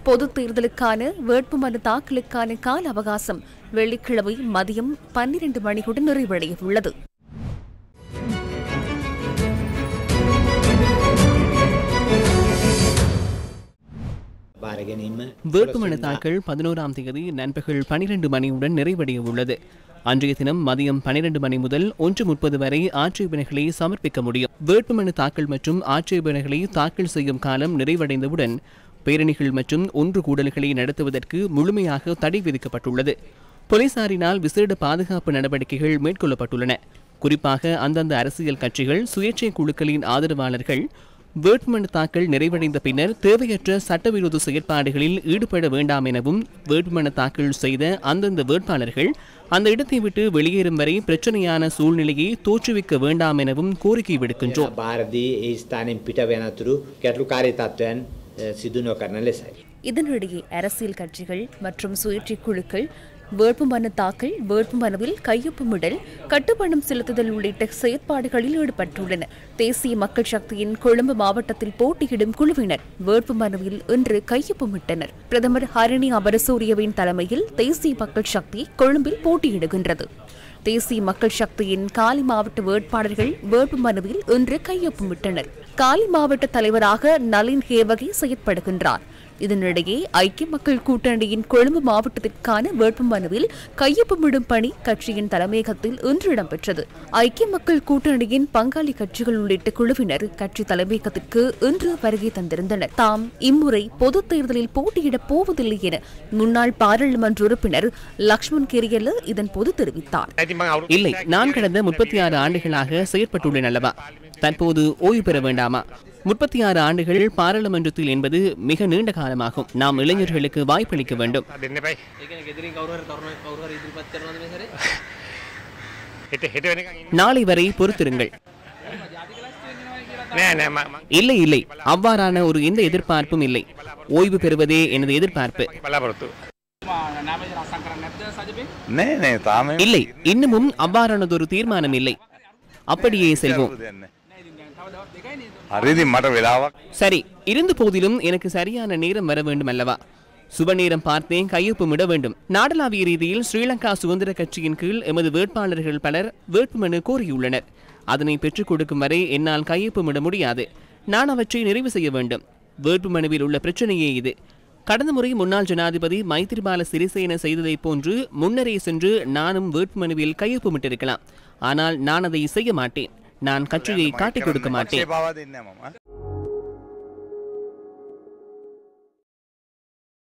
பொதுத் தேர்தலுக்கான வேட்புமனு தாக்கலுக்கான கால அவகாசம் வெள்ளிக்கிழமை மதியம் பன்னிரண்டு மணியுடன் நிறைவடைய உள்ளது බාරගැනීම வேட்புமனு தாக்கல் பதினோராம் தேதி நண்பகல் பனிரெண்டு மணியுடன் நிறைவடைய உள்ளது அன்றைய தினம் மதியம் பனிரெண்டு மணி முதல் ஒன்று முப்பது வரை ஆட்சேபனைகளை சமர்ப்பிக்க முடியும் வேட்புமனு தாக்கல் மற்றும் ஆட்சேபனைகளை தாக்கல் செய்யும் காலம் நிறைவடைந்தவுடன் பேரணிகள் மற்றும் ஒன்று கூடல்களை நடத்துவதற்கு முழுமையாக தடை விதிக்கப்பட்டுள்ளது போலீசாரினால் விசேட பாதுகாப்பு நடவடிக்கைகள் மேற்கொள்ளப்பட்டுள்ளன குறிப்பாக அந்தந்த அரசியல் கட்சிகள் சுயேட்சை குழுக்களின் ஆதரவாளர்கள் வேட்புமனு தாக்கல் நிறைவடைந்த பின்னர் தேவையற்ற சட்டவிரோத செயற்பாடுகளில் ஈடுபட வேண்டாம் எனவும் வேட்புமனு தாக்கல் செய்த அந்தந்த வேட்பாளர்கள் அந்த இடத்தை விட்டு வெளியேறும் வரை பிரச்சனையான சூழ்நிலையை தோற்றுவிக்க வேண்டாம் எனவும் கோரிக்கை விடுக்கின்றோம் බාරදී ඒ ස්ථානින් පිට වෙනතුරු ගැටලුකාරී තත්ත්වයන් සිදු නොකරන ලෙසයි. இதனிடையே அரசியல் கட்சிகள் மற்றும் சுயேட்சை குழுக்கள் வேட்புமனு தாக்கல் வேட்புமனுவில் கையொப்பமிடல் கட்டுப்பணம் செலுத்துதல் உள்ளிட்ட செயற்பாடுகளில் ஈடுபட்டுள்ளனர் தேசிய மக்கள் சக்தியின் கொழும்பு மாவட்டத்தில் போட்டியிடும் குழுவினர் வேட்புமனுவில் இன்று கையொப்பமிட்டனர் பிரதமர் ஹரணி அபரசூரியவின் தலைமையில் தேசிய மக்கள் சக்தி கொழும்பில் போட்டியிடுகின்றது தேசிய மக்கள் சக்தியின் காலி மாவட்ட வேட்பாளர்கள் வேட்புமனுவில் இன்று கையொப்பமிட்டனர் காலி மாவட்ட தலைவராக நளின் ஹேவகி செயற்படுகின்றார் இதனிடையே ஐக்கிய மக்கள் கூட்டணியின் கொழும்பு மாவட்டத்திற்கான வேட்புமனுவில் கையொப்பமிடும் பணி கட்சியின் தலைமையகத்தில் இன்று இடம்பெற்றது ஐக்கிய மக்கள் கூட்டணியின் பங்காளி கட்சிகள் உள்ளிட்ட குழுவினர் கட்சி தலைமையகத்திற்கு இன்று வருகை தந்திருந்தனர் தாம் இம்முறை பொதுத் தேர்தலில் போட்டியிடப் போவதில்லை என முன்னாள் பாராளுமன்ற உறுப்பினர் லக்ஷ்மண் கிரியல இதன் போது தெரிவித்தார் இல்லை நான் கடந்த முப்பத்தி ஆறு ஆண்டுகளாக செயற்பட்டுள்ளேன் அல்லவா தற்போது ஓய்வு பெற வேண்டாமா முப்பத்தி ஆறு ஆண்டுகள் பாராளுமன்றத்தில் என்பது மிக நீண்ட காலமாகும் நாம் இளைஞர்களுக்கு வாய்ப்பளிக்க வேண்டும் දෙන්න පයි හෙට හෙට වෙනකන් ඉන්න நாளை வரை பொறுத்திருங்கள் නෑ නෑ මං இல்லை இல்லை அவ்வாறான ஒரு எந்த எதிர்பார்ப்பும் இல்லை ஓய்வு பெறுவதே எனது எதிர்பார்ப்பு බලාපොරොත්තු නෑ නෑ තාම இல்லை இன்னமும் அவ்வாறானதொரு தீர்மானம் இல்லை அப்படியே செல்வோம் හරිදි මට වෙලාවක් சரி இருந்த போதிலும் எனக்கு சரியான நேரம் வர வேண்டும் அல்லவா சுப நேரம் பார்த்தேன் கையொப்பமிட வேண்டும் நாடளாவிய ரீதியில் ஸ்ரீலங்கா சுதந்திர கட்சியின் கீழ் எமது வேட்பாளர்கள் பலர் வேட்புமனு கோரியுள்ளனர் அதனை பெற்றுக் கொடுக்கும் வரை என்னால் கையொப்பமிட முடியாது நான் அவற்றை நிறைவு செய்ய வேண்டும் வேட்புமனுவில் உள்ள பிரச்சனையே இது கடந்த முறை முன்னாள் ஜனாதிபதி மைத்திரிபால சிறிசேன செய்ததைப் போன்று முன்னரே சென்று நானும் வேட்புமனுவில் கையொப்பமிட்டிருக்கலாம் ஆனால் நான் அதை செய்ய மாட்டேன் நான் கட்சியை காட்டிக் கொடுக்க மாட்டேன் පවා දෙන්න මම